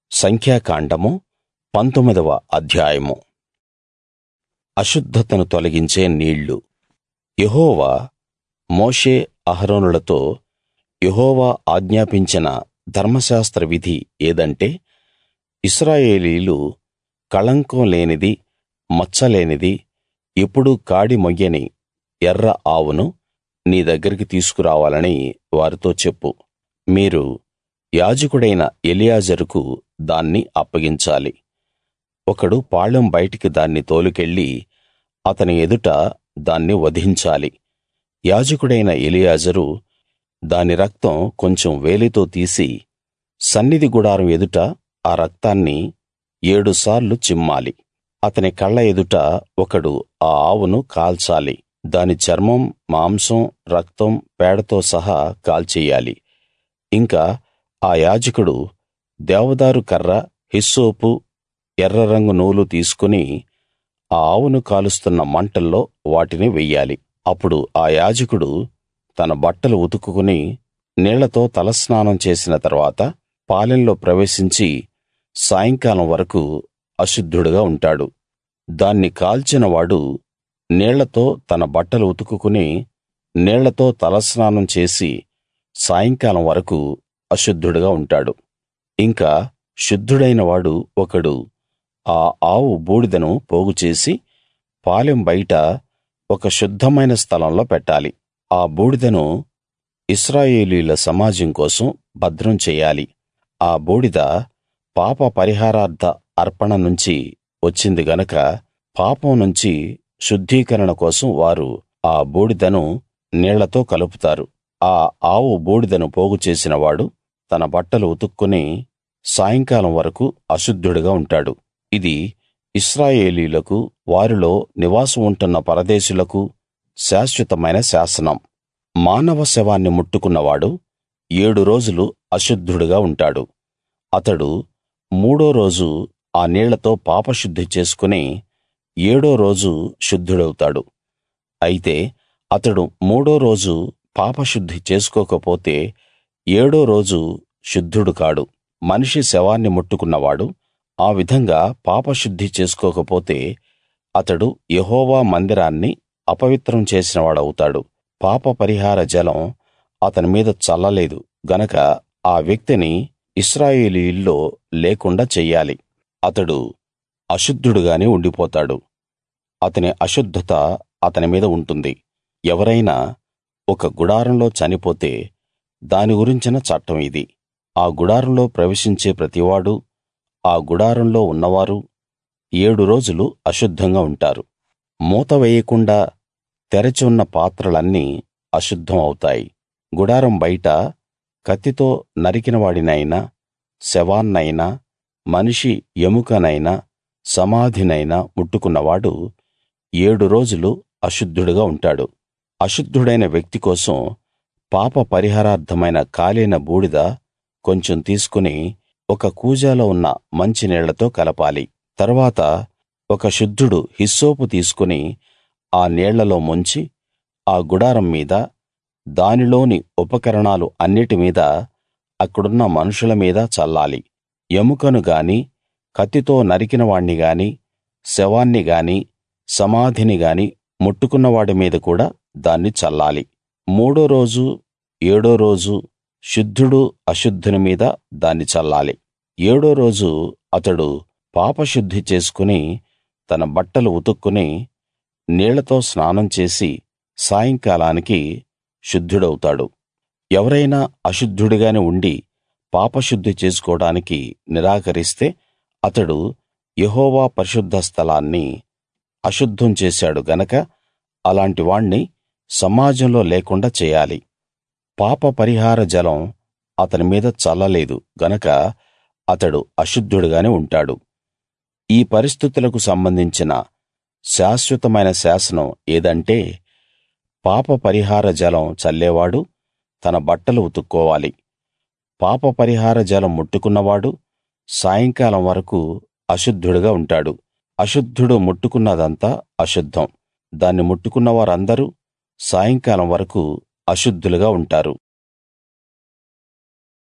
సంఖ్యాకాండము పంతొమ్మిదవ అధ్యాయము అశుద్ధతను తొలగించే నీళ్లు యెహోవా మోషే అహరోనులతో యెహోవా ఆజ్ఞాపించిన ధర్మశాస్త్ర విధి ఏదంటే ఇశ్రాయేలీయులు కళంకం లేనిది మచ్చ లేనిది ఎప్పుడూ కాడి మొయ్యని ఎర్ర ఆవును నీ దగ్గరికి తీసుకురావాలని వారితో చెప్పు మీరు యాజకుడైన ఎలియాజరుకు దాన్ని అప్పగించాలి ఒకడు పాళెం బయటికి దాన్ని తోలుకెళ్ళి అతని ఎదుట దాన్ని వధించాలి యాజకుడైన ఎలియాజరు దాని రక్తం కొంచెం వేలితో తీసి సన్నిధి గుడారం ఎదుట ఆ రక్తాన్ని ఏడు సార్లు చిమ్మాలి అతని కళ్ళ ఎదుట ఒకడు ఆ ఆవును కాల్చాలి దాని చర్మం మాంసం రక్తం పేడతో సహా కాల్చెయ్యాలి ఇంకా ఆ యాజకుడు దేవదారు కర్ర హిస్సోపు ఎర్ర రంగు నూలు తీసుకుని ఆ ఆవును కాలుస్తున్న మంటల్లో వాటిని వెయ్యాలి అప్పుడు ఆ యాజకుడు తన బట్టలు ఉతుకుకుని నీళ్లతో తలస్నానం చేసిన తరువాత పాలెంలో ప్రవేశించి సాయంకాలం వరకూ అశుద్ధుడుగా ఉంటాడు దాన్ని కాల్చిన వాడు నీళ్లతో తన బట్టలు ఉతుకుకుని నీళ్లతో తలస్నానం చేసి సాయంకాలం వరకూ అశుద్ధుడుగా ఉంటాడు ఇంకా శుద్ధుడైన వాడు ఒకడు ఆ ఆవు బూడిదను పోగుచేసి పాలెం బయట ఒక శుద్ధమైన స్థలంలో పెట్టాలి ఆ బూడిదను ఇశ్రాయేలీయుల సమాజం కోసం భద్రం చెయ్యాలి ఆ బూడిద పాప పరిహారార్థ అర్పణ నుంచి వచ్చింది గనక పాపం నుంచి శుద్ధీకరణ కోసం వారు ఆ బూడిదను నీళ్లతో కలుపుతారు ఆ ఆవు బూడిదను పోగు చేసిన వాడు తన బట్టలు ఉతుక్కుని సాయంకాలం వరకూ అశుద్ధుడుగా ఉంటాడు ఇది ఇశ్రాయేలీయులకు వారిలో నివాసం ఉంటున్న పరదేశులకు శాశ్వతమైన శాసనం మానవ శవాన్ని ముట్టుకున్నవాడు ఏడు రోజులు అశుద్ధుడుగా ఉంటాడు అతడు మూడో రోజు ఆ నీళ్లతో పాపశుద్ధి చేసుకుని ఏడో రోజు శుద్ధుడవుతాడు అయితే అతడు మూడో రోజు పాపశుద్ధి చేసుకోకపోతే ఏడో రోజు శుద్ధుడు కాడు మనిషి శవాన్ని ముట్టుకున్నవాడు ఆ విధంగా పాపశుద్ధి చేసుకోకపోతే అతడు యెహోవా మందిరాన్ని అపవిత్రం చేసినవాడవుతాడు పాప పరిహార జలం అతని మీద చల్లలేదు గనక ఆ వ్యక్తిని ఇశ్రాయేలీయుల్లో లేకుండా చెయ్యాలి అతడు అశుద్ధుడుగానే ఉండిపోతాడు అతని అశుద్ధత అతని మీద ఉంటుంది ఎవరైనా ఒక గుడారంలో చనిపోతే దాని గురించిన చట్టం ఇది ఆ గుడారంలో ప్రవేశించే ప్రతివాడూ ఆ గుడారంలో ఉన్నవారు ఏడు రోజులు అశుద్ధంగా ఉంటారు మూత వేయకుండా తెరచి ఉన్న పాత్రలన్నీ అశుద్ధం అవుతాయి గుడారం బయట కత్తితో నరికిన వాడినైనా శవాన్నైనా మనిషి ఎముకనైనా సమాధినైనా ముట్టుకున్నవాడు ఏడు రోజులు అశుద్ధుడుగా ఉంటాడు అశుద్ధుడైన వ్యక్తి కోసం పాప పరిహారార్థమైన కాలిన బూడిద కొంచెం తీసుకుని ఒక కూజాలో ఉన్న మంచినీళ్లతో కలపాలి తరువాత ఒక శుద్ధుడు హిస్సోపు తీసుకుని ఆ నీళ్లలో ముంచి ఆ గుడారం మీద దానిలోని ఉపకరణాలు అన్నిటి మీద అక్కడున్న మనుషుల మీద చల్లాలి ఎముకను గాని కత్తితో నరికిన వాణ్ణి గాని శవాన్ని గాని సమాధిని గాని ముట్టుకున్నవాడి మీద కూడా దాన్ని చల్లాలి మూడో రోజు ఏడో రోజు శుద్ధుడు అశుద్ధుని మీద దాన్ని చల్లాలి ఏడో రోజు అతడు పాపశుద్ధి చేసుకుని తన బట్టలు ఉతుక్కుని నీళ్లతో స్నానం చేసి సాయంకాలానికి శుద్ధుడవుతాడు ఎవరైనా అశుద్ధుడిగానే ఉండి పాపశుద్ధి చేసుకోవడానికి నిరాకరిస్తే అతడు యెహోవా పరిశుద్ధ స్థలాన్ని అశుద్ధం చేశాడు గనక అలాంటి వాణ్ణి సమాజంలో లేకుండా చేయాలి పాప పరిహార జలం అతని మీద చల్లలేదు గనక అతడు అశుద్ధుడుగానే ఉంటాడు ఈ పరిస్థితులకు సంబంధించిన శాశ్వతమైన శాసనం ఏదంటే పాప పరిహార జలం చల్లేవాడు తన బట్టలు ఉతుక్కోవాలి పాప పరిహార జలం ముట్టుకున్నవాడు సాయంకాలం వరకూ అశుద్ధుడుగా ఉంటాడు అశుద్ధుడు ముట్టుకున్నదంతా అశుద్ధం దాన్ని ముట్టుకున్న వారందరూ సాయంకాలం వరకూ అశుద్ధులుగా ఉంటారు